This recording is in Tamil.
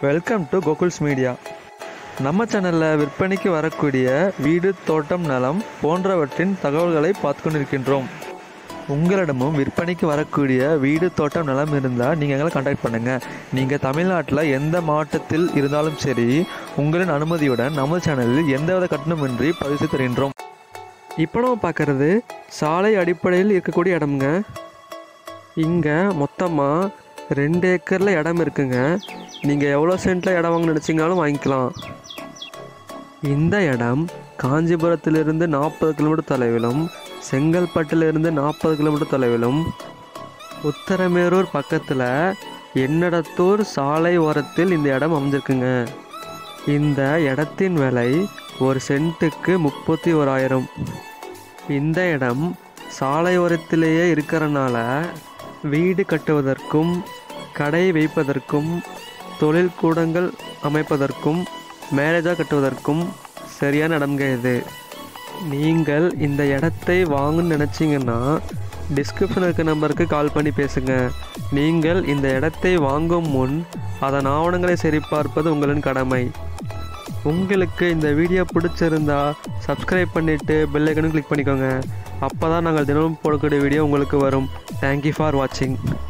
வெல்கம் டு கோகுல்ஸ் மீடியா நம்ம சேனலில் விற்பனைக்கு வரக்கூடிய வீடு தோட்டம் நலம் போன்றவற்றின் தகவல்களை பார்த்து கொண்டிருக்கின்றோம் உங்களிடமும் விற்பனைக்கு வரக்கூடிய வீடு தோட்டம் நலம் இருந்தால் நீங்கள் எங்களை கான்டாக்ட் பண்ணுங்கள் நீங்கள் தமிழ்நாட்டில் எந்த மாவட்டத்தில் இருந்தாலும் சரி உங்களின் அனுமதியுடன் நமது சேனலில் எந்தவித கட்டணமின்றி பதிவு செய்து தருகின்றோம் இப்போ நம்ம பார்க்குறது சாலை அடிப்படையில் இருக்கக்கூடிய இடம்ங்க இங்கே மொத்தமாக ரெண்டு ஏக்கரில் இடம் இருக்குங்க நீங்கள் எவ்வளோ சென்ட்டில் இடம் வாங்க நினச்சிங்கனாலும் வாங்கிக்கலாம் இந்த இடம் காஞ்சிபுரத்திலிருந்து நாற்பது கிலோமீட்டர் தொலைவிலும் செங்கல்பட்டிலிருந்து நாற்பது கிலோமீட்டர் தொலைவிலும் உத்தரமேரூர் பக்கத்தில் எண்ணடத்தூர் சாலை ஓரத்தில் இந்த இடம் அமைஞ்சிருக்குங்க இந்த இடத்தின் விலை ஒரு சென்ட்டுக்கு முப்பத்தி ஓராயிரம் இந்த இடம் சாலையோரத்திலேயே இருக்கிறனால வீடு கட்டுவதற்கும் கடை வைப்பதற்கும் தொழில் கூடங்கள் அமைப்பதற்கும் மேரேஜாக கட்டுவதற்கும் சரியான இடம்ங்க இது நீங்கள் இந்த இடத்தை வாங்கணும்னு நினச்சிங்கன்னா டிஸ்கிரிப்ஷனில் இருக்க நம்பருக்கு கால் பண்ணி பேசுங்க நீங்கள் இந்த இடத்தை வாங்கும் முன் அதன் ஆவணங்களை சரிபார்ப்பது உங்களின் கடமை உங்களுக்கு இந்த வீடியோ பிடிச்சிருந்தா சப்ஸ்கிரைப் பண்ணிவிட்டு பெல் ஐக்கனும் கிளிக் பண்ணிக்கோங்க அப்போ தான் நாங்கள் தினமும் போடக்கூடிய வீடியோ உங்களுக்கு வரும் தேங்க்யூ ஃபார் வாட்சிங்